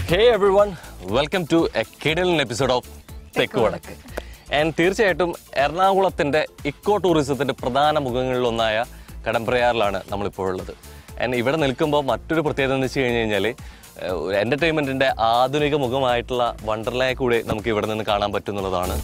Hey everyone welcome to a കിടലൻ episode of തെക്ക് വടക്ക് ആൻഡ് തീർച്ചയായിട്ടും എറണാകുളത്തിന്റെ ഇക്കോ ടൂറിസത്തിന്റെ പ്രധാന മുഖങ്ങളിലൊന്നായ കടമ്പ്രയാറിലാണ് നമ്മളിപ്പോൾ ഉള്ളത് ആൻഡ് ഇവിടെ നിൽക്കുമ്പോൾ മറ്റൊരു പ്രത്യേകത എന്ന് വെച്ച് കഴിഞ്ഞ് കഴിഞ്ഞാൽ ഒരു എൻ്റർടൈൻമെൻറ്റിൻ്റെ ആധുനിക മുഖമായിട്ടുള്ള വണ്ടർലയെ കൂടെ നമുക്ക് ഇവിടെ നിന്ന് കാണാൻ പറ്റുന്നുള്ളതാണ്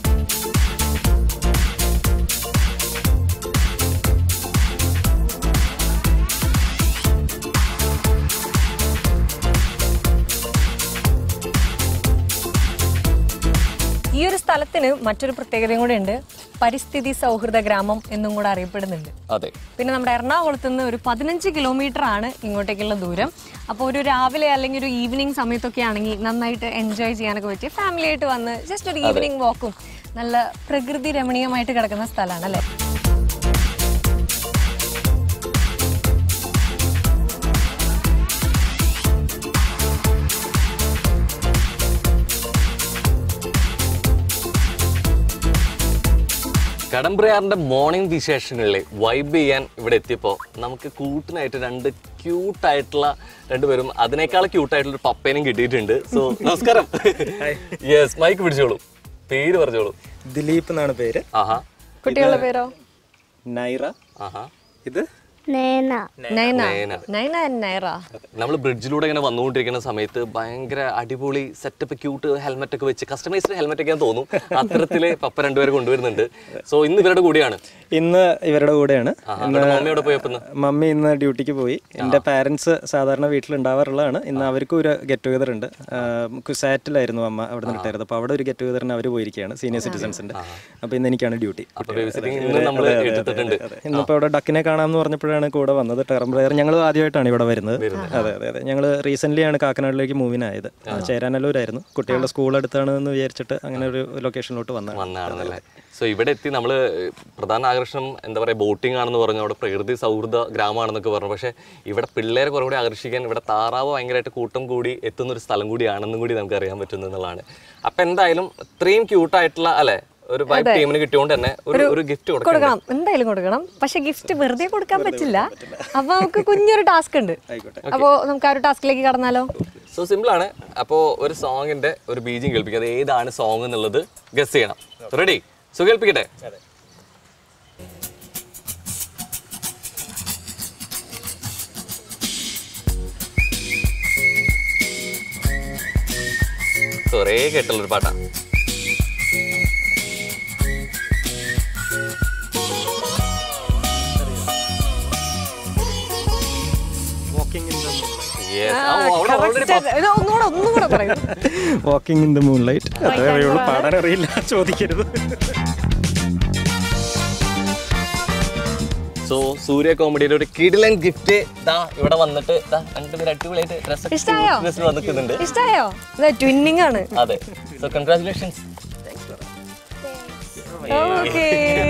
ഈ ഒരു സ്ഥലത്തിന് മറ്റൊരു പ്രത്യേകതയും കൂടെ ഉണ്ട് പരിസ്ഥിതി സൗഹൃദ ഗ്രാമം എന്നും കൂടെ അറിയപ്പെടുന്നുണ്ട് അതെ പിന്നെ നമ്മുടെ എറണാകുളത്ത് നിന്ന് ഒരു പതിനഞ്ച് കിലോമീറ്റർ ആണ് ഇങ്ങോട്ടേക്കുള്ള ദൂരം അപ്പോൾ ഒരു രാവിലെ അല്ലെങ്കിൽ ഒരു ഈവനിങ് സമയത്തൊക്കെ ആണെങ്കിൽ നന്നായിട്ട് എൻജോയ് ചെയ്യാനൊക്കെ പറ്റിയ ഫാമിലി ആയിട്ട് വന്ന് ജസ്റ്റ് ഒരു ഈവനിങ് വാക്കും നല്ല പ്രകൃതി രമണീയമായിട്ട് കിടക്കുന്ന സ്ഥലമാണ് അല്ലേ കടമ്പ്രയാറിന്റെ മോർണിംഗ് വിശേഷങ്ങളിലെ വൈബ് ചെയ്യാൻ ഇവിടെ എത്തിയപ്പോൾ നമുക്ക് കൂട്ടിനായിട്ട് രണ്ട് ക്യൂട്ടായിട്ടുള്ള രണ്ടുപേരും അതിനേക്കാൾ ക്യൂട്ടായിട്ടുള്ള ഒരു പപ്പേനും കിട്ടിയിട്ടുണ്ട് സോ നമസ്കാരം യെസ് മൈക്ക് പിടിച്ചോളൂ പേര് പറഞ്ഞോളൂ ദിലീപ് എന്നാണ് പേര് ആഹാ കുട്ടികളുടെ പേരോ നൈറ ആഹാ ഇത് നേന നൈന നയന. നൈന and നൈറ നമ്മൾ ബ്രിഡ്ജിലൂടെ ഇങ്ങനെ വന്നുകൊണ്ടിരിക്കുന്ന സമയത്ത് ഭയങ്കര അടിപൊളി സെറ്റപ്പ് ക്യൂട്ട് ഹെൽമെറ്റ് ഒക്കെ വെച്ച് കസ്റ്റമൈസ്ഡ് ഹെൽമെറ്റ് ഒക്കെ തോന്നും അത്തരത്തില് പപ്പ രണ്ടുപേരെ കൊണ്ടുവരുന്നുണ്ട് സോ ഇന്ന് ഇവരുടെ കൂടിയാണ് ഇന്ന് ഇവരുടെ കൂടെയാണ് ആഹാ, ഇവിടെ മമ്മിയോടെ പോയപ്പോ മമ്മി ഇന്ന് ഡ്യൂട്ടിക്ക് പോയി എൻ്റെ പാരൻസ് സാധാരണ വീട്ടിൽ ഉണ്ടാവാറുള്ളതാണ് ഇന്ന് അവർക്കും ഒരു ഗെറ്റ് ടുഗദർ ഉണ്ട് കുസാറ്റിലായിരുന്നു അമ്മ അവിടെ നിന്ന് ഇട്ടായിരുന്നു അപ്പോൾ അവിടെ ഒരു ഗെറ്റ് ടുഗദറിന് അവർ പോയിരിക്കുകയാണ് സീനിയർ സിറ്റിസൺസിൻ്റെ അപ്പോൾ ഇന്ന് എനിക്കാണ് ഡ്യൂട്ടി അപ്പൊ ബേബിസിറ്റിംഗ് ഇന്ന് നമ്മൾ എടുത്തിട്ടുണ്ട് ഇന്നിപ്പോൾ ഇവിടെ ഡക്കിനെ കാണാമെന്ന് പറഞ്ഞപ്പോഴാണ് കൂടെ വന്നത് ടെറംബ്രയർ ഞങ്ങൾ ആദ്യമായിട്ടാണ് ഇവിടെ വരുന്നത് അതെ അതെ അതെ ഞങ്ങൾ റീസെന്റ് ആണ് കാക്കനാടിലേക്ക് മൂവിനായത് ചേരാനല്ലൂരായിരുന്നു കുട്ടികളുടെ സ്കൂൾ അടുത്താണ് എന്ന് വിചാരിച്ചിട്ട് അങ്ങനെ ഒരു ലൊക്കേഷനിലോട്ട് വന്നതാണ് വന്നാണെന്നല്ലേ സോ ഇവിടെ എത്തി നമ്മൾ പ്രധാന ആകർഷണം എന്താ പറയുക ബോട്ടിംഗ് ആണെന്ന് പറഞ്ഞു അവിടെ പ്രകൃതി സൗഹൃദ ഗ്രാമമാണെന്നൊക്കെ പറഞ്ഞു പക്ഷേ ഇവിടെ പിള്ളേരെ കുറേ കൂടി ആകർഷിക്കാൻ ഇവിടെ താറാവ് ഭയങ്കരമായിട്ട് കൂട്ടം കൂടി എത്തുന്ന ഒരു സ്ഥലം കൂടിയാണെന്നും കൂടി നമുക്ക് അറിയാൻ പറ്റുന്നു എന്നുള്ളതാണ് അപ്പം എന്തായാലും ഇത്രയും ക്യൂട്ടായിട്ടുള്ള അല്ലെ ഒരു വൈബ് ടീമിന് കിട്ടിയോണ്ട് തന്നെ ഒരു ഒരു ഗിഫ്റ്റ് കൊടുക്കണം കൊടുക്കണം എന്തായാലും കൊടുക്കണം പക്ഷെ ഗിഫ്റ്റ് വെറുതെ കൊടുക്കാൻ പറ്റില്ല അപ്പൊ നമുക്ക് കുഞ്ഞൊരു ടാസ്ക് ഉണ്ട് അപ്പോ നമുക്ക് ആ ഒരു ടാസ്കിലേക്ക് കടന്നാലോ സോ സിമ്പിൾ ആണ് അപ്പോൾ ഒരു സോങ്ങിന്റെ ഒരു ബീജിങ് കേൾപ്പിക്കുക അത് ഏതാണ് സോങ് എന്നുള്ളത് ഗസ് ചെയ്യണം റെഡി സോ കേൾപ്പിക്കട്ടെ കുറേ കേട്ടുള്ളൊരു പാട്ടാ വാക്കിംഗ് ഇൻ ദ Yes. ആ, അവിടെ already Correct. ഇത് ഒന്നുകൂടെ ഒന്നും കൂടെ പറയൂ walking in the moon light അതേ അറിയുള്ളൂ പാടാൻ അറിയില്ല ചോദിക്കരുത് സോ സൂര്യ കോമഡിയുടെ ഒരു കിടിലൻ ഗിഫ്റ്റ് ദാ ഇവിടെ വന്നിട്ട് ദാ രണ്ടുപേരും അടിപൊളിയായിട്ട് ഇഷ്ടായോ? ഡ്രസ് വന്നിട്ടുണ്ട് ഇഷ്ടായോ ഇത് ട്വിന്നിങ് ആണ് അതെ സോ കൺഗ്രാറ്റുലേഷൻസ് ഓക്കേ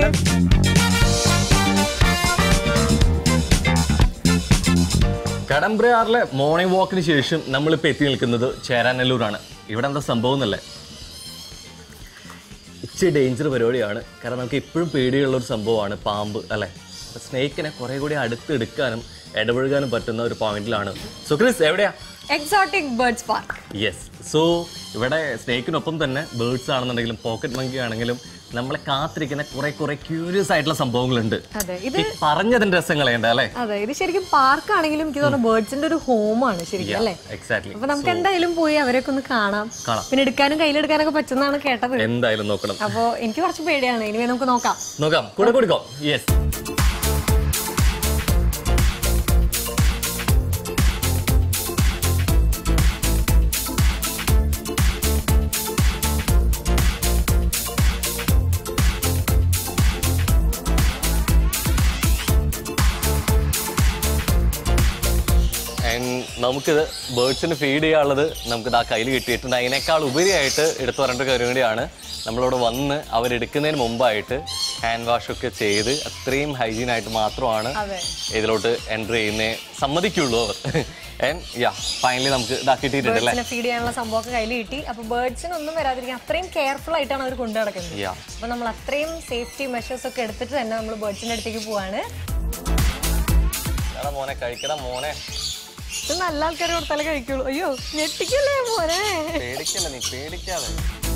കടമ്പ്രയാറിലെ മോർണിംഗ് വാക്കിന് ശേഷം നമ്മളിപ്പോൾ എത്തി നിൽക്കുന്നത് ചേരാനല്ലൂരാണ് ഇവിടെ എന്താ സംഭവം എന്നല്ലേ ഇച്ചിരി ഡേഞ്ചർ പരിപാടിയാണ് കാരണം നമുക്ക് എപ്പോഴും പേടിയുള്ള ഒരു സംഭവമാണ് പാമ്പ് അല്ലേ സ്നേക്കിനെ കുറെ കൂടി അടുത്തെടുക്കാനും ഇടപഴകാനും പറ്റുന്ന ഒരു പോയിന്റിലാണ് സോ ക്രിസ് എവിടെയാ exotic birds park yes so ഇവിടെ സ്നേക്കിനൊപ്പം തന്നെ ബേർഡ്സ് ആണെന്നുണ്ടെങ്കിലും പോക്കറ്റ് മങ്കി ആണെങ്കിലും നമ്മളെ കാത്തിരിക്കുന്ന കുറെ കുറെ ക്യൂരിയസ് ആയിട്ടുള്ള സംഭവങ്ങളുണ്ട് അതെ ഇത് ഈ പറഞ്ഞതിന്റെ രസം കളയണ്ട അല്ലേ അതെ ഇത് ശരിക്കും പാർക്ക് ആണെങ്കിലും എനിക്ക് തോന്നുന്നു ബേർഡ്സിന്റെ ഒരു ഹോമാണ് ശരിക്കും അല്ലേ എക്സാക്ട്ലി അപ്പൊ നമുക്ക് എന്തായാലും പോയി അവരൊക്കെ ഒന്ന് കാണാം കാണാം. പിന്നെ എടുക്കാനും കയ്യിലെടുക്കാനൊക്കെ പറ്റുന്നതാണ് കേട്ടത് എന്തായാലും നോക്കണം അപ്പോ എനിക്ക് കുറച്ച് പേടിയാണ് ഇനി നമുക്ക് നോക്കാം നോക്കാം കൂടെ കൊടുക്കോ യെസ് നമുക്കിത് ബേർഡ്സിന് ഫീഡ് ചെയ്യാനുള്ളത് നമുക്ക് ആ കയ്യിൽ കിട്ടിയിട്ടുണ്ട് അതിനേക്കാൾ ഉപരിയായിട്ട് എടുത്തു പറയേണ്ട ഒരു കാര്യം കൂടിയാണ് നമ്മളോട് വന്ന് അവരെടുക്കുന്നതിന് മുമ്പായിട്ട് ഹാൻഡ് വാഷ് ഒക്കെ ചെയ്ത് അത്രയും ഹൈജീൻ ആയിട്ട് മാത്രമാണ് അതെ. ഇതിലോട്ട് എൻ്റർ ചെയ്യുന്നേ സമ്മതിക്കുള്ളൂ അവർ ആൻഡ് യാ ഫൈനലി നമുക്ക് ഇതാ കിട്ടിയിട്ടുണ്ട് അല്ലേ ബേർഡ്സിനെ ഫീഡ് ചെയ്യാനുള്ള സംഭവമൊക്കെ കയ്യിൽ കിട്ടി അപ്പൊ ബേർഡ്സിന് ഒന്നും വരാതിരിക്കാൻ അത്രയും കെയർഫുൾ ആയിട്ടാണ് അവർ കൊണ്ടു നടക്കുന്നത് യാ അപ്പൊ നമ്മൾ അത്രയും സേഫ്റ്റി മെഷേഴ്സ് ഒക്കെ എടുത്തിട്ട് തന്നെ നമ്മൾ ബേർഡ്സിന്റെ അടുത്തേക്ക് പോവാണ് എടാ മോനെ കഴിക്കടാ മോനെ ഫസ്റ്റ് നല്ല ആൾക്കാർ കൊടുത്താലേ കഴിക്കുള്ളൂ അയ്യോ ഞെട്ടിക്കല്ലേ മോനെ പേടിക്കല്ല നീ പേടിക്കാതെ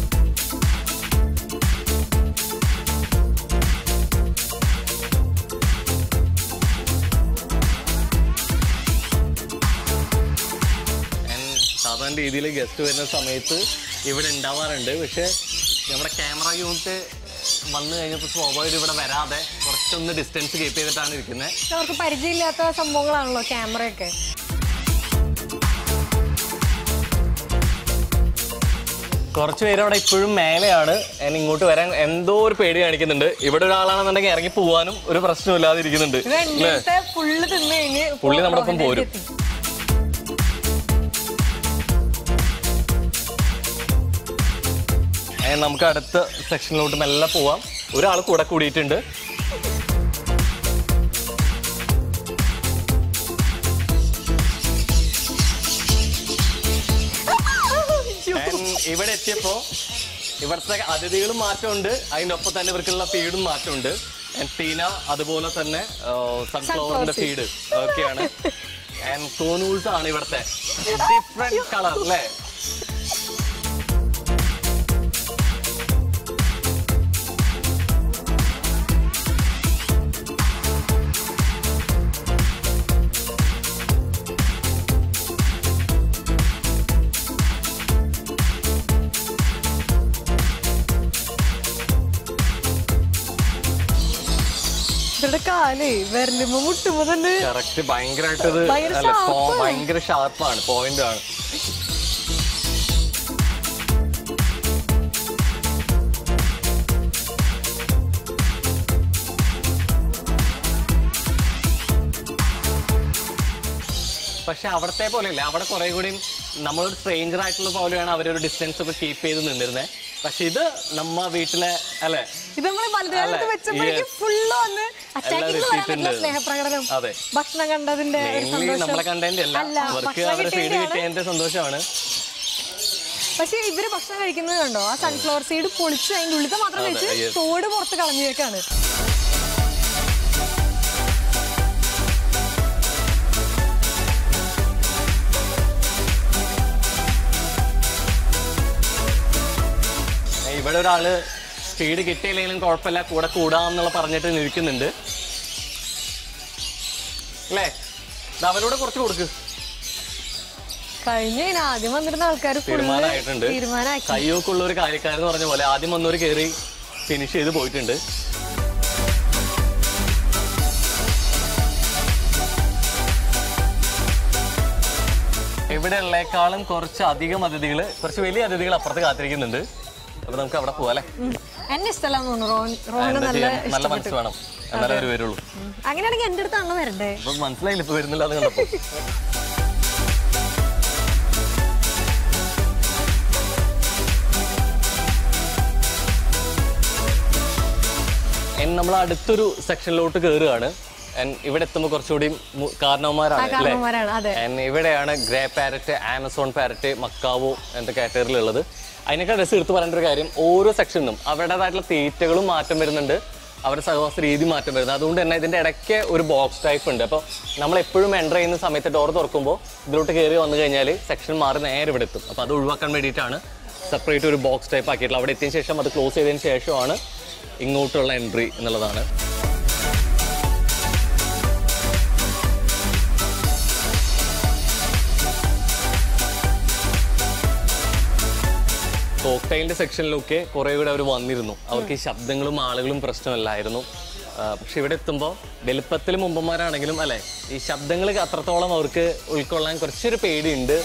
And സാധാരണ രീതിയിൽ ഗസ്റ്റ് വരുന്ന സമയത്ത് ഇവിടെ ഉണ്ടാവാറുണ്ട് പക്ഷെ നമ്മുടെ ക്യാമറ യൂണിറ്റ് വന്നു കഴിഞ്ഞപ്പോൾ സ്വാഭാവികം ഇവിടെ വരാതെ കുറച്ചൊന്ന് ഡിസ്റ്റൻസ് കീപ്പ് ചെയ്തിട്ടാണ് ഇരിക്കുന്നത് അവർക്ക് പരിചയമില്ലാത്ത സംഭവങ്ങളാണല്ലോ ക്യാമറയൊക്കെ കുറച്ച് പേര് അവിടെ ഇപ്പോഴും മേലെയാണ് ഞാൻ ഇങ്ങോട്ട് വരാൻ എന്തോ ഒരു പേടി കാണിക്കുന്നുണ്ട് ഇവിടെ ഒരാളാണെന്നുണ്ടെങ്കിൽ ഇറങ്ങി പോവാനും ഒരു പ്രശ്നമില്ലാതെ ഇരിക്കുന്നുണ്ട് ഇത് എണ്ണത്തെ ഫുള്ള് തിന്നു കഴിഞ്ഞ് പുള്ളി നമ്മുടെ ഒപ്പം പോരും. എത്തി. ഏ, നമുക്ക് അടുത്ത സെക്ഷനിലോട്ട് മെല്ലെ പോവാം ഒരാൾ കൂടെ കൂടിയിട്ടുണ്ട് And ഇവിടെ എത്തിയപ്പോ ഇവിടുത്തെ അതിഥികളും മാറ്റമുണ്ട് അതിന്റെ ഒപ്പം തന്നെ ഇവർക്കുള്ള ഫീഡും മാറ്റമുണ്ട് And ടീന അതുപോലെ തന്നെ സൺഫ്ലവറിന്റെ ഫീഡ് ഒക്കെയാണ് ആൻഡ് കോനൂൾസ് ആണ് ഇവിടുത്തെ ഡിഫറെന്റ് കളർ അല്ലേ ഇവരുടെ കാലേ വിരലുമ്പോ മുട്ടുമ്പോ തന്നെ കറക്റ്റ് ഭയങ്കരമായിട്ട് ഇത് ഭയങ്കര അല്ല sharp പോ- ആണ്. ഭയങ്കര ഷാർപ്പാണ് പോയിന്റ് ആണ് പക്ഷെ അവിടത്തെ പോലെയല്ല അവിടെ കുറെ കൂടി നമ്മളൊരു സ്ട്രേഞ്ചർ ആയിട്ടുള്ള പോലെയാണ് അവരൊരു ഡിസ്റ്റൻസ് ഒക്കെ കീപ്പ് ചെയ്ത് നിന്നിരുന്നത് പക്ഷെ ഇത് നമ്മ വീട്ടിലെ അല്ലെ ഇത് നമ്മള് മലയാളത്ത് അല്ലേ? വെച്ചപ്പോഴേക്കും Yes. ഫുള്ള് വന്ന് അറ്റാക്കിംഗ് എല്ലാവരും പറയാൻ പറ്റില്ല എത്തിയിട്ടുണ്ട്. സ്നേഹപ്രകടനം അതെ. ഭക്ഷണം കണ്ടതിന്റെ ഒരു മെയിൻലി സന്തോഷം നമ്മളെ കണ്ടതിന്റെ അല്ല അല്ല, അവർക്ക് ഭക്ഷണം അവരുടെ ഫീഡ് കിട്ടിയതിന്റെയാണ്. കിട്ടിയതിന്റെ സന്തോഷമാണ് പക്ഷെ ഇവര് ഭക്ഷണം കഴിക്കുന്നത് കണ്ടോ ആ സൺഫ്ലവർ സീഡ് പൊളിച്ച് അതിന്റെ ഉള്ളിൽ മാത്രം അതെ, വെച്ച് yes. തോട് പുറത്ത് കളഞ്ഞേക്കാണ് ഇവിടെ ഒരാള് സ്പീഡ് കിട്ടിയില്ലെങ്കിലും കുഴപ്പമില്ല കൂടെ കൂടാന്നുള്ള പറഞ്ഞിട്ട് നിൽക്കുന്നുണ്ട് അല്ലേ ഇത് അവരോട് കുറച്ച് കൊടുക്ക് കഴിഞ്ഞ കഴിഞ്ഞ ആദ്യം വന്നിരുന്ന ആൾക്കാർ തീരുമാനമായിട്ടുണ്ട് തീരുമാനമാക്കി കയ്യൊക്കെ ഉള്ള ഒരു കാര്യക്കാരെന്ന് പറഞ്ഞ പോലെ ആദ്യം വന്നവർ കയറി ഫിനിഷ് ചെയ്ത് പോയിട്ടുണ്ട് ഇവിടെ ഉള്ളേക്കാളും കുറച്ച് അധികം അതിഥികൾ കുറച്ച് വലിയ അതിഥികൾ അപ്പുറത്ത് കാത്തിരിക്കുന്നുണ്ട് അപ്പൊ നമുക്ക് അവിടെ പോവാം അല്ലേ ഉം. എന്നെ ഇഷ്ടമല്ലാന്ന് തോന്നുന്നു റോൻ റോന് എന്താ നല്ല ചെയ്യാൻ? നല്ല ഇഷ്ടപ്പെട്ടു മനസ്സ് വേണം എന്നാലേ അവർ വരുള്ളൂ ഉം. അങ്ങനെയാണെങ്കിൽ എന്റെ അടുത്താണോ വരണ്ടേ അപ്പൊ മനസ്സിലായില്ല ഇപ്പൊ വരുന്നില്ല എന്ന് കണ്ടപ്പോ നമ്മൾ അടുത്തൊരു സെക്ഷനിലോട്ട് കയറുകയാണ് And ഇവിടെ എത്തുമ്പോൾ കുറച്ചുകൂടി മു- കാരണവന്മാരാണ് അല്ലേ കാരണവന്മാരാണ് അതെ And ഇവിടെയാണ് grey parrot Amazon parrot macaw എന്ന കാറ്റഗറിയിലുള്ളത് അതിനൊക്കെ ഡ്രസ്സ് എടുത്ത് പറയേണ്ട ഒരു കാര്യം ഓരോ സെക്ഷനിലും അവരുടേതായിട്ടുള്ള തീറ്റകളും മാറ്റം വരുന്നുണ്ട് അവരുടെ സഹവാസ രീതി മാറ്റം വരുന്നത് അതുകൊണ്ട് തന്നെ ഇതിന്റെ ഇടയ്ക്ക് ഒരു ബോക്സ് ടൈപ്പ് ഉണ്ട് അപ്പോൾ നമ്മൾ എപ്പോഴും എൻ്റർ ചെയ്യുന്ന സമയത്ത് ഡോർ തുറക്കുമ്പോൾ ഇതിലോട്ട് കയറി വന്നു കഴിഞ്ഞാൽ സെക്ഷൻ മാറി നേരെ ഇവിടെ എത്തും അപ്പോൾ അത് ഒഴിവാക്കാൻ വേണ്ടിയിട്ടാണ് സെപ്പറേറ്റ് ഒരു ബോക്സ് ടൈപ്പ് ആക്കിയിട്ടുള്ളത് അവിടെ എത്തിയതിന് ശേഷം അത് ക്ലോസ് ചെയ്തതിന് ശേഷമാണ് ഇങ്ങോട്ടുള്ള എൻട്രി എന്നുള്ളതാണ് കോക്ടൈലിന്റെ സെക്ഷനിലൊക്കെ കുറെ കൂടെ അവർ വന്നിരുന്നു അവർക്ക് ഈ ശബ്ദങ്ങളും ആളുകളും പ്രശ്നമല്ലായിരുന്നു ആ, പക്ഷെ ഇവിടെ എത്തുമ്പോൾ വലുപ്പത്തിൽ മുമ്പന്മാരാണെങ്കിലും അല്ലെ ഈ ശബ്ദങ്ങൾ അത്രത്തോളം അവർക്ക് ഉൾക്കൊള്ളാൻ കുറച്ചൊരു പേടിയുണ്ട്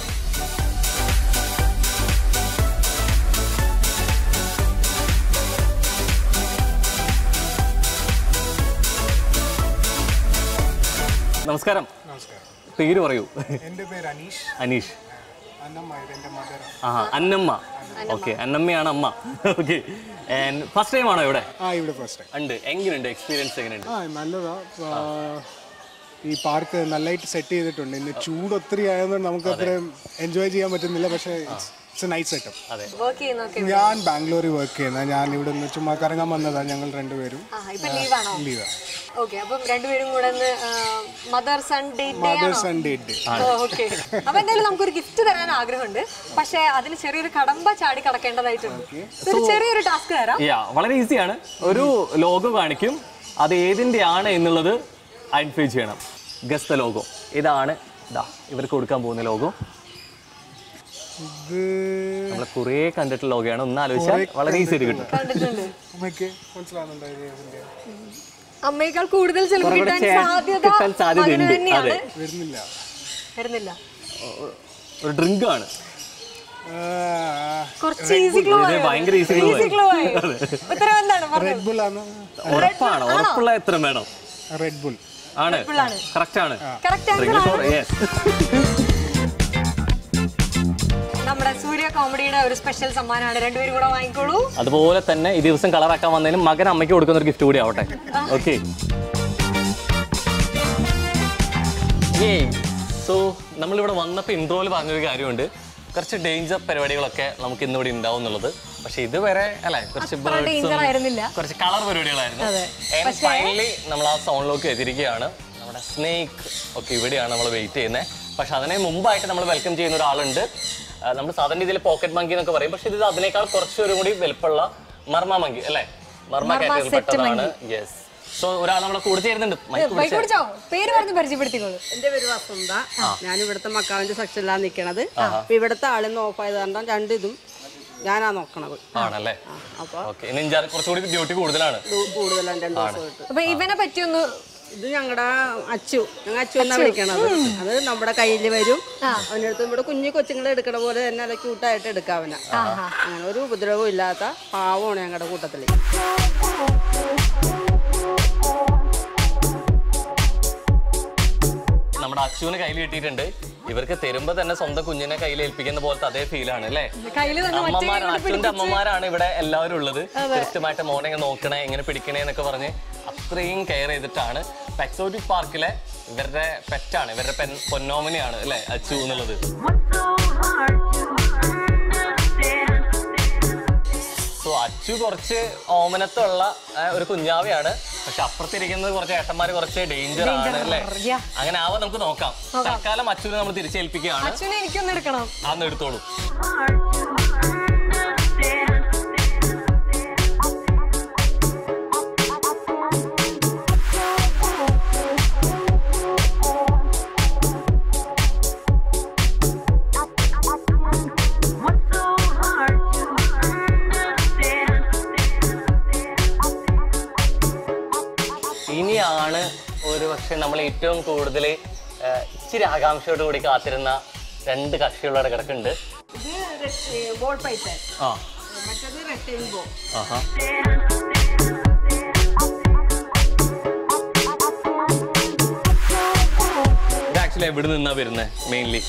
നമസ്കാരം നമസ്കാരം പേര് പറയൂ എൻ്റെ പേര് അനീഷ് അനീഷ് അന്നമ്മ ഇത് എൻ്റെ മദർ ആ അന്നമ്മ ഓക്കെ അന്നമ്മയാണ് അമ്മ ഓക്കെ ഫസ്റ്റ് ടൈം ആണോ ഇവിടെ ആ ഇവിടെ ഫസ്റ്റ് ടൈം ഉണ്ട് എങ്ങനെയുണ്ട് എക്സ്പീരിയൻസ് എങ്ങനെയുണ്ട് ആ നല്ലതാ ആ, ഈ പാർക്ക് നല്ലതായിട്ട് സെറ്റ് ചെയ്തിട്ടുണ്ട് ഇന്ന് ചൂട് ഒത്തിരി ആയതുകൊണ്ട് നമുക്ക് അത്രയും എൻജോയ് ചെയ്യാൻ പറ്റുന്നില്ല പക്ഷേ ഇറ്റ്സ് നൈസ് സെറ്റപ്പ് അതെ വർക്ക് ചെയ്യുന്നൊക്കെ ഞാൻ ബാംഗ്ലൂരിൽ വർക്ക് ചെയ്യുന്നത് ഞാൻ ഇവിടെ നിന്ന് ചുമ്മാ കറങ്ങാൻ വന്നതാണ് ഞങ്ങൾ രണ്ടുപേരും ആ ഇപ്പൊ ലീവാണോ ലീവാണ് ഓക്കെ അപ്പം രണ്ടുപേരും കൂടെ മദർ സൺ ഡേറ്റ് ഡേ ആണോ mother's and date day okay അപ്പൊ എന്തായാലും നമുക്കൊരു ഗിഫ്റ്റ് തരാൻ ആഗ്രഹമുണ്ട് പക്ഷെ അതിന് ചെറിയൊരു കടമ്പ ചാടി കടക്കേണ്ടതായിട്ടുണ്ട് ഒരു ചെറിയൊരു ടാസ്ക് തരാം യാ വളരെ ഈസിയാണ് ഒരു ലോഗോ കാണിക്കും അത് ഏതിൻ്റെയാണ് എന്നുള്ളത് ഐഡന്റിഫൈ ചെയ്യണം ഗസ് ദ ലോഗോ ഇതാണ് ഇതാ ഇവർക്ക് കൊടുക്കാൻ പോകുന്ന ലോഗോ ഇത് നമ്മൾ കുറേ കണ്ടിട്ടുള്ള ലോഗോയാണ് ഒന്ന് ആലോചിച്ചാൽ വളരെ ഈസി ആയിട്ട് കിട്ടും കണ്ടിട്ടുണ്ട് അമ്മയ്ക്ക് മനസ്സിലാവുന്നുണ്ടായിരുന്നു അമ്മയേക്കാൾ കൂടുതൽ ചിലപ്പോൾ കുറേ കൂടെ കിട്ടാൻ ചേ- സാധ്യത കിട്ടാൻ സാധ്യതയുണ്ട്. മകന് തന്നെയാണ് അതെ. വരുന്നില്ല വരുന്നില്ല ഒരു ഡ്രിങ്ക് ആണ് കുറച്ച് ഈസി ക്ലൂ ഇത് ഭയങ്കര ഈസി ക്ലൂ ഈസി ക്ലൂ ആയി ഉത്തരം എന്താണ് പറഞ്ഞത് റെഡ് ബുൾ ആണ് ഉറപ്പാണ് ഉറപ്പുള്ള എത്ര വേണം റെഡ് ബുൾ ആണ് ആണ്. കറക്റ്റ് ആണ് കറക്റ്റ് Drink ആൻസർ for- ആണ് yes. നമ്മുടെ സൂര്യ കോമഡിയുടെ ഒരു സ്പെഷ്യൽ സമ്മാനമാണ് രണ്ടുപേരും കൂടെ വാങ്ങിക്കോളൂ അതുപോലെ തന്നെ ഈ ദിവസം കളറാക്കാൻ വന്നതിനും മകൻ അമ്മയ്ക്ക് കൊടുക്കുന്ന ഒരു ഗിഫ്റ്റ് കൂടി ആവട്ടെ ഓക്കെ സോ നമ്മളിവിടെ വന്നപ്പോൾ ഇൻട്രോയിൽ പറഞ്ഞൊരു കാര്യമുണ്ട് കുറച്ച് ഡേഞ്ചർ പരിപാടികളൊക്കെ നമുക്ക് ഇന്നിവിടെ ഉണ്ടാവും എന്നുള്ളത് പക്ഷെ ഇതുവരെ അല്ലെ കുറച്ച് danger ആയിരുന്നില്ല. birds ഉം കുറച്ച് കളർ പരിപാടികളായിരുന്നു ഫൈനലി നമ്മൾ ആ സോണിലേക്ക് എത്തിയിരിക്കുകയാണ് നമ്മുടെ സ്നേക്ക് ഒക്കെ ഇവിടെയാണ് നമ്മൾ വെയിറ്റ് ചെയ്യുന്നത് പക്ഷെ അതിനെ മുമ്പായിട്ട് നമ്മൾ വെൽക്കം ചെയ്യുന്ന ഒരാളുണ്ട് ആ, നമ്മൾ സാധാരണ രീതിയിൽ പോക്കറ്റ് മങ്കി എന്നൊക്കെ പറയും പക്ഷെ ഇത് അതിനേക്കാൾ കുറച്ചൊരു കൂടി വലുപ്പമുള്ള മർമ്മ മങ്കി അല്ലേ മർമ്മ കാറ്റഗറി പെട്ടതാണ് യെസ് സോ ഒരാൾ നമ്മളെ കൂടെ ചേരുന്നുണ്ട് മൈക്ക് ബൈക്ക് കുടിച്ചോ പേര് പറഞ്ഞ് പരിചയപ്പെടുത്തിക്കോളൂ എന്റെ പേര് വസന്ത ഞാൻ ഇവിടുത്തെ മക്കാവിന്റെ സെക്ഷനിലാണ് നിൽക്കണത് അപ്പൊ ഇവിടുത്തെ ആളിന്ന് ഓഫ് ആയത് കാരണം രണ്ട് ഇതും ഞാനാ നോക്കണത് ആണല്ലേ അപ്പൊ ഓക്കെ ഇനി ഇഞ്ചാറ് കുറച്ചുകൂടി ഡ്യൂട്ടി കൂടുതലാണ് ഇത് കൂടുതലാണ് രണ്ടു ദിവസമായിട്ട് അപ്പൊ ഇവനെ പറ്റിയൊന്ന് ഇത് ഞങ്ങളുടെ അച്ചു ഞങ്ങൾ അച്ചു എന്നാ വിളിക്കണത് അത് നമ്മുടെ കയ്യിൽ വരും അവനടുത്ത് ഇവിടെ കുഞ്ഞു കൊച്ചുങ്ങളെ എടുക്കണ പോലെ തന്നെ അത് ക്യൂട്ടായിട്ട് എടുക്കാവന അങ്ങനെ ഒരു ഉപദ്രവവും ഇല്ലാത്ത പാവമാണ് ഞങ്ങളുടെ കൂട്ടത്തില് നമ്മുടെ അച്ചുവിന് കയ്യിൽ കിട്ടിയിട്ടുണ്ട് ഇവർക്ക് തരുമ്പോ തന്നെ സ്വന്തം കുഞ്ഞിനെ കയ്യിൽ ഏൽപ്പിക്കുന്ന പോലത്തെ അതേ ഫീലാണ് അല്ലേ കയ്യില് തന്നെ മറ്റേ അമ്മമാരാണ് അച്ഛൻ്റെ അമ്മമാരാണ് ഇവിടെ എല്ലാവരും ഉള്ളത് കൃത്യമായിട്ട് മോനെ എങ്ങനെ നോക്കണേ എങ്ങനെ പിടിക്കണേ എന്നൊക്കെ പറഞ്ഞ് അത്രയും കെയർ ചെയ്തിട്ടാണ് എക്സോട്ടിക് പാർക്കിലെ ഇവരുടെ പെറ്റാണ് ഇവരുടെ പെൻ പൊന്നോമനിയാണ് അല്ലേ അച്ചു എന്നുള്ളത് സോ അച്ചു കുറച്ച് ഓമനത്തുള്ള ആ, ഒരു കുഞ്ഞാവയാണ് പക്ഷെ അപ്പുറത്തിരിക്കുന്നത് കുറച്ച് ഏട്ടന്മാര് കുറച്ച് ഡേഞ്ചർ ആണ് അല്ലേ Yeah. അങ്ങനെ ആവാൻ നമുക്ക് നോക്കാം തൽക്കാലം അച്ചുവിനെ നമ്മൾ തിരിച്ചേൽപ്പിക്കുകയാണ് അച്ഛനെ എനിക്കൊന്ന് എടുക്കണം അന്ന് എടുത്തോളൂ ഇനിയാണ് ഒരു പക്ഷെ നമ്മൾ ഏറ്റവും കൂടുതൽ ഇച്ചിരി ആകാംക്ഷയോട് കൂടി കാത്തിരുന്ന രണ്ട് കക്ഷികളുടെ കിടക്കുന്നുണ്ട് ഇത് ബോൾ പൈപ്പ് ആ മറ്റത് റെക്ടെയിൻബോ ആഹാ ഇത് ആക്ച്വലി എവിടെ നിന്നാ വരുന്നത് മെയിൻലി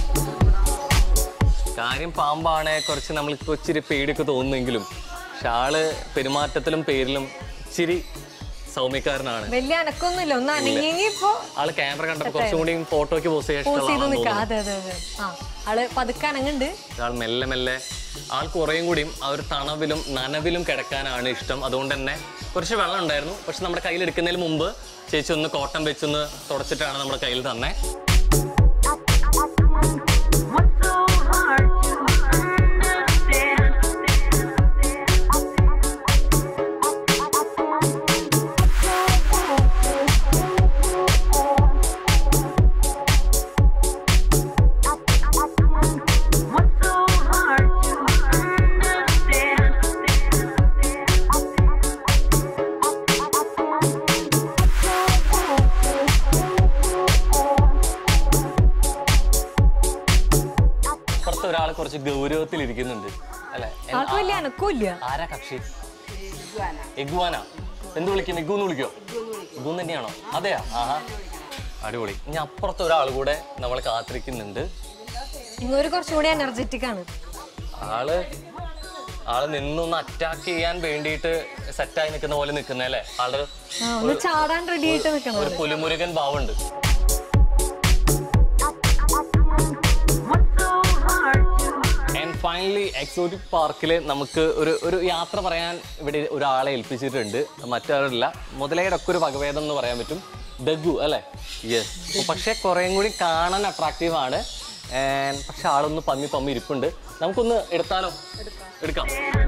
കാര്യം പാമ്പാണ് കുറച്ച് നമ്മൾക്ക് ഇച്ചിരി പേടിയൊക്കെ തോന്നുന്നെങ്കിലും പക്ഷെ ആള് പെരുമാറ്റത്തിലും പേരിലും ഇച്ചിരി സൗമ്യക്കാരനാണ് വലിയ അനക്കൊന്നുമില്ല ഒന്ന് അനങ്ങിയെങ്കിൽ ഇപ്പൊ ആള് ക്യാമറ കണ്ടപ്പോൾ കുറച്ചും കൂടി ഫോട്ടോയ്ക്ക് പോസ്റ്റ് പോസ് ചെയ്ത് നിക്കാം ചെയ്യാൻ അതെ അതെ അതെ ആ ആള് പതുക്കെ അനങ്ങുന്നുണ്ട് ആൾ മെല്ലെ മെല്ലെ ആൾ കുറേയും കൂടിയും ആ ഒരു തണവിലും നനവിലും കിടക്കാനാണ് ഇഷ്ടം അതുകൊണ്ട് തന്നെ കുറച്ച് വെള്ളം ഉണ്ടായിരുന്നു പക്ഷെ നമ്മുടെ കയ്യിൽ എടുക്കുന്നതിന് മുമ്പ് ചേച്ചി ഒന്ന് കോട്ടൺ വെച്ചൊന്ന് തുടച്ചിട്ടാണ് നമ്മുടെ കയ്യിൽ തന്നെ പുറത്ത് ഒരാൾ കുറച്ച് ഗൗരവത്തിൽ ഇരിക്കുന്നുണ്ട് അല്ലെ ആൾക്ക് വലിയ അനക്കമില്ല ആരാ കക്ഷി എഗ്വാന എന്ത് വിളിക്കും എഗ്ഗു എന്ന് വിളിക്കോ എഗ്ഗു തന്നെയാണോ അതെയാ ആഹാ അടിപൊളി ഇനി അപ്പുറത്ത് ഒരാൾ കൂടെ നമ്മൾ കാത്തിരിക്കുന്നുണ്ട് ഇങ്ങൊരു കുറച്ചുകൂടി എനർജറ്റിക് ആണ് ആള് ആള് നിന്നൊന്ന് അറ്റാക്ക് ചെയ്യാൻ വേണ്ടിയിട്ട് സെറ്റായി നിൽക്കുന്ന പോലെ നിൽക്കുന്നല്ലേ ആള് ആ ഒന്ന് ചാടാൻ റെഡി ആയിട്ട് നിൽക്കണം ഒരു പുലിമുരുകൻ ഭാവമുണ്ട് ആൻഡ് ഫൈനലി ഫൈനലി എക്സോട്ടിക് പാർക്കിൽ നമുക്ക് ഒരു ഒരു യാത്ര പറയാൻ ഇവിടെ ഒരാളെ ഏൽപ്പിച്ചിട്ടുണ്ട് മറ്റാരില്ല മുതലയുടെ ഒക്കെ ഒരു വകഭേദം എന്ന് പറയാൻ പറ്റും ഡഗു അല്ലേ യെസ് പക്ഷേ കുറേയും കൂടി കാണാൻ അട്രാക്റ്റീവ് ആണ് And പക്ഷെ ആളൊന്ന് പമ്മി പമ്മി ഇരിപ്പുണ്ട് നമുക്കൊന്ന് എടുത്താലോ എടുക്കാം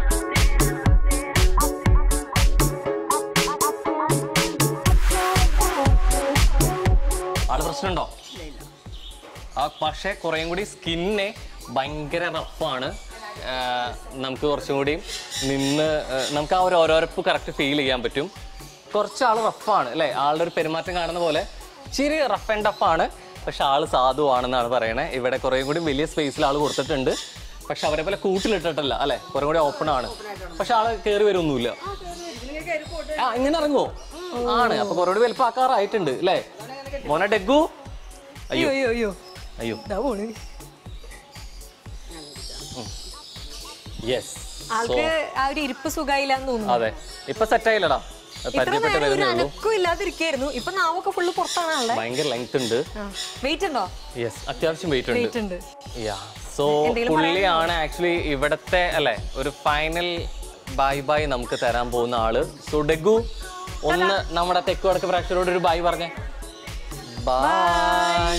ആള് പ്രശ്നമുണ്ടോ ആ പക്ഷേ കുറേയും കൂടി സ്കിന്നെ ഭയങ്കര റഫാണ് നമുക്ക് കുറച്ചും കൂടി നിന്ന് ആ, നമുക്ക് ആ ഒരു ഓരോരപ്പ് കറക്റ്റ് ഫീൽ ചെയ്യാൻ പറ്റും കുറച്ച് ആൾ റഫാണ് അല്ലേ ആളുടെ ഒരു പെരുമാറ്റം കാണുന്ന പോലെ ഇച്ചിരി റഫ് ആൻഡ് ടഫ് ആണ് പക്ഷെ ആള് സാധുവാണെന്നാണ് പറയണേ ഇവിടെ കുറേയും കൂടി വലിയ സ്പേസിൽ ആൾ കൊടുത്തിട്ടുണ്ട് പക്ഷെ അവരെ പോലെ കൂട്ടിലിട്ടിട്ടല്ല അല്ലേ കുറേ കൂടി ഓപ്പൺ ആണ് പക്ഷെ ആള് കയറി വരുമൊന്നുമില്ല ആ ഇങ്ങനെ ഇറങ്ങുമോ ആണ് അപ്പൊ കുറേ കൂടി വലുപ്പാക്കാറായിട്ടുണ്ട് അല്ലേ മോനെ ഡെഗു അയ്യോ അയ്യോ അയ്യോ അയ്യോ ഇതാ പോണ് യെസ് ആൾക്ക് ആ ഒരു ഇരിപ്പ് സുഖമായില്ലാന്ന് തോന്നുന്നു അതെ ഇപ്പൊ സെറ്റ് ആയില്ലടാ ഇത്ര പരിചയപ്പെട്ട് നേരം ഒരു വരുന്നേ ഉള്ളൂ അനക്കും ഇല്ലാതിരിക്കായിരുന്നു ഇപ്പൊ നാവൊക്കെ ഫുള്ള് പുറത്താണ് ആളെ ഭയങ്കര ലെങ്ത് ഉണ്ട് വെയിറ്റ് ഉണ്ടോ യെസ് അത്യാവശ്യം വെയിറ്റ് ഉണ്ട് വെയിറ്റ് ഉണ്ട് യാ സോ എന്തെങ്കിലും പുള്ളിയാണ് ആക്ച്വലി ഇവിടത്തെ അല്ലെ ഒരു ഫൈനൽ ബൈ ബൈ നമുക്ക് തരാൻ പോകുന്ന ആള് സോ ഡെഗു ഒന്ന് നമ്മുടെ തെക്ക് വടക്ക് പ്രേക്ഷകരോട് ഒരു ബൈ പറഞ്ഞേ ബൈ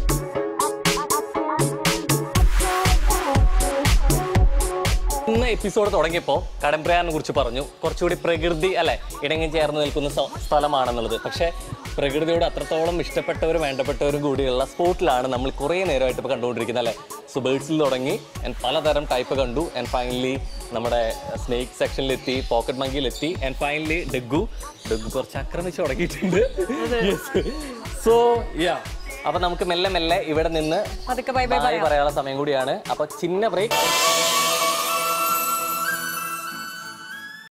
ഇന്ന് എപ്പിസോഡ് തുടങ്ങിയപ്പോൾ കടമ്പ്രയാറിനെ കുറിച്ച് പറഞ്ഞു കുറച്ചുകൂടി പ്രകൃതി അല്ലെ ഇടങ്ങി ചേർന്ന് നിൽക്കുന്ന സ്ഥ- സ്ഥലമാണെന്നുള്ളത് പക്ഷേ പ്രകൃതിയോട് അത്രത്തോളം ഇഷ്ടപ്പെട്ടവരും വേണ്ടപ്പെട്ടവരും കൂടിയുള്ള സ്പോട്ടിലാണ് നമ്മൾ കുറേ നേരമായിട്ട് ഇപ്പോൾ കണ്ടുകൊണ്ടിരിക്കുന്നത് അല്ലേ സോ ബേഡ്സിൽ തുടങ്ങി ആൻഡ് പലതരം ടൈപ്പ് കണ്ടു ആൻഡ് ഫൈനലി നമ്മുടെ സ്നേക്ക് സെക്ഷനിലെത്തി പോക്കറ്റ് മങ്കിയിലെത്തി ആൻഡ് ഫൈനലി ഡെഗു ഡെഗു കുറച്ച് ആക്രമിച്ച് തുടങ്ങിയിട്ടുണ്ട് സോ യാ അപ്പൊ നമുക്ക് മെല്ലെ മെല്ലെ ഇവിടെ നിന്ന് അതൊക്കെ ബൈ ബൈ bye പറയാനുള്ള സമയം കൂടിയാണ് അപ്പൊ ചിന്ന ബ്രേക്ക്